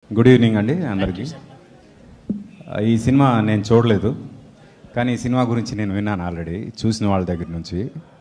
good evening అండి అందరికీ ఈ సినిమా నేను చూడలేదు కానీ ఈ సినిమా గురించి నేను విన్నాను ఆల్రెడీ చూసిన వాళ్ళ దగ్గర నుంచి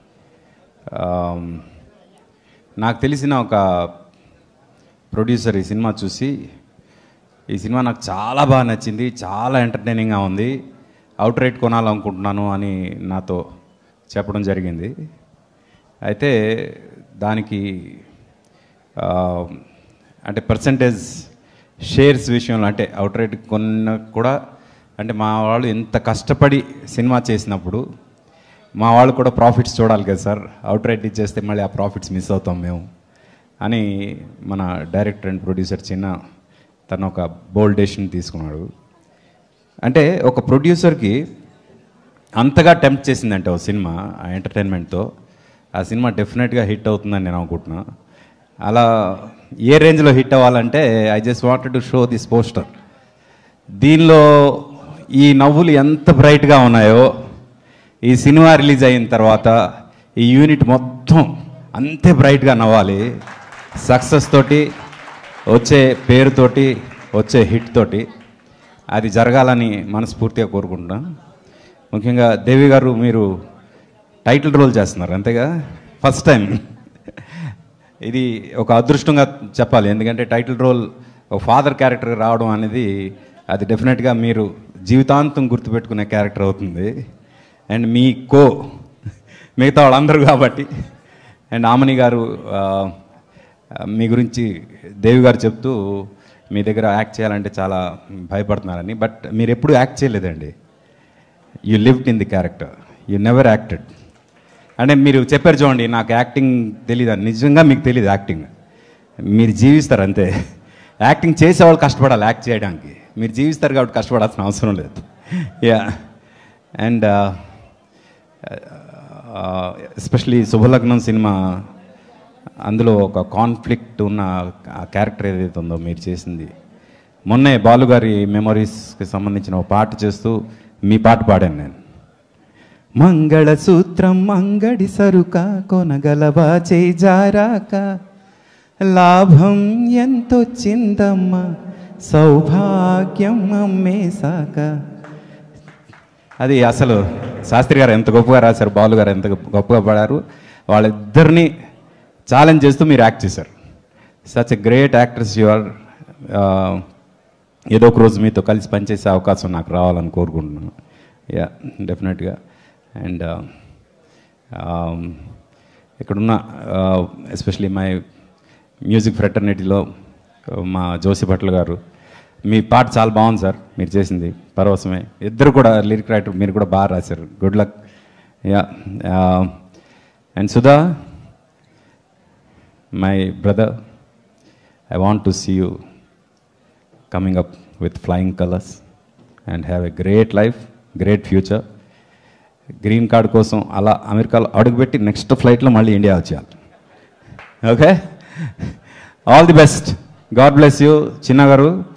ఆమ్, నాకు తెలిసిన ఒక ప్రొడ్యూసర్ ఈ సినిమా చూసి ఈ సినిమా నాకు చాలా బాగా నచ్చింది చాలా ఎంటర్టైనింగ్గా ఉంది అవుట్ రైట్ కొనాలనుకుంటున్నాను అని నాతో చెప్పడం జరిగింది అయితే దానికి ఆ, అంటే పర్సంటేజ్ షేర్స్ విషయంలో అంటే అవుట్ రైట్ కొన్న కూడా అంటే మా వాళ్ళు ఎంత కష్టపడి సినిమా చేసినప్పుడు మా వాళ్ళు కూడా ప్రాఫిట్స్ చూడాలి కదా సార్ అవుట్ రైట్ ఇచ్చేస్తే మళ్ళీ ఆ ప్రాఫిట్స్ మిస్ అవుతాం మేము అని మన డైరెక్టర్ అండ్ ప్రొడ్యూసర్ చిన్న తను ఒక బోల్డ్ డెసిషన్ తీసుకున్నాడు అంటే ఒక ప్రొడ్యూసర్కి అంతగా టెంప్ట్ చేసిందంటే ఒక సినిమా ఆ ఎంటర్టైన్మెంట్తో ఆ సినిమా డెఫినెట్గా హిట్ అవుతుందని నేను అనుకుంటున్నా అలా ఏ రేంజ్లో హిట్ అవ్వాలంటే I just wanted to show this poster దీనిలో ఈ నవ్వులు ఎంత బ్రైట్గా ఉన్నాయో ఈ సినిమా రిలీజ్ అయిన తర్వాత ఈ యూనిట్ మొత్తం అంతే బ్రైట్గా నవ్వాలి సక్సెస్ తోటి వచ్చే పేరుతోటి వచ్చే హిట్ తోటి అది జరగాలని మనస్ఫూర్తిగా కోరుకుంటున్నాను ముఖ్యంగా దేవి గారు మీరు టైటిల్ రోల్ చేస్తున్నారు అంతేగా ఫస్ట్ టైం ఇది ఒక అదృష్టంగా చెప్పాలి ఎందుకంటే టైటిల్ రోల్ ఒక ఫాదర్ క్యారెక్టర్ రావడం అనేది అది డెఫినెట్గా మీరు జీవితాంతం గుర్తుపెట్టుకునే క్యారెక్టర్ అవుతుంది అండ్ మీ కో మిగతా వాళ్ళందరూ కాబట్టి అండ్ ఆమని గారు ఆ, మీ గురించి దేవి గారు చెప్తూ మీ దగ్గర యాక్ట్ చేయాలంటే చాలా భయపడుతున్నారని బట్ మీరు ఎప్పుడు యాక్ట్ చేయలేదండి you lived in the character you never acted అంటే మీరు చెప్పారు చూడండి నాకు యాక్టింగ్ తెలియదు అని నిజంగా మీకు తెలియదు యాక్టింగ్ మీరు జీవిస్తారు అంతే యాక్టింగ్ చేసేవాళ్ళు కష్టపడాలి యాక్ట్ చేయడానికి మీరు జీవిస్తారు కాబట్టి కష్టపడాల్సిన అవసరం లేదు ya and especially Subhalagnam cinema అందులో ఒక కాన్ఫ్లిక్ట్ ఉన్న ఆ క్యారెక్టర్ ఏదైతే ఉందో మీరు చేసింది మొన్నే బాలుగారి మెమొరీస్కి సంబంధించిన ఒక పాట చేస్తూ మీ పాట పాడాను నేను మంగళసూత్రం అంగడి సరుక కొనగలవా చేయి జారాక లాభం ఎంతొచ్చిందమ్మ సౌభాగ్యం అమ్మేశాక అది అసలు శాస్త్రి గారు ఎంత గొప్పగా రాశారు బాలు గారు ఎంత గొప్పగా పడారు వాళ్ళిద్దరిని ఛాలెంజ్ చేస్తూ మీరు యాక్ట్ చేశారు such a great actors you are ఏదో ఒక రోజు మీతో కలిసి పనిచేసే అవకాశం నాకు రావాలని కోరుకుంటున్నాను యా డెఫినెట్గా అండ్ ఇక్కడున్న ఎస్పెషలీ మై మ్యూజిక్ ఫ్రెటర్నిటీలో మా జోసి భట్ల గారు మీ పాట చాలా బాగుంది సార్ మీరు చేసింది పరవశమే ఇద్దరు కూడా లిరిక్ రైటర్ మీరు కూడా బాగా రాశారు good luck ya and Sudha my brother I want to see you coming up with flying colours and have a great life great future green card కోసం అలా అమెరికాలో అడుగుపెట్టి నెక్స్ట్ ఫ్లైట్లో మళ్ళీ ఇండియా వచ్చేయాలి okay all the best god bless you Chinna గారు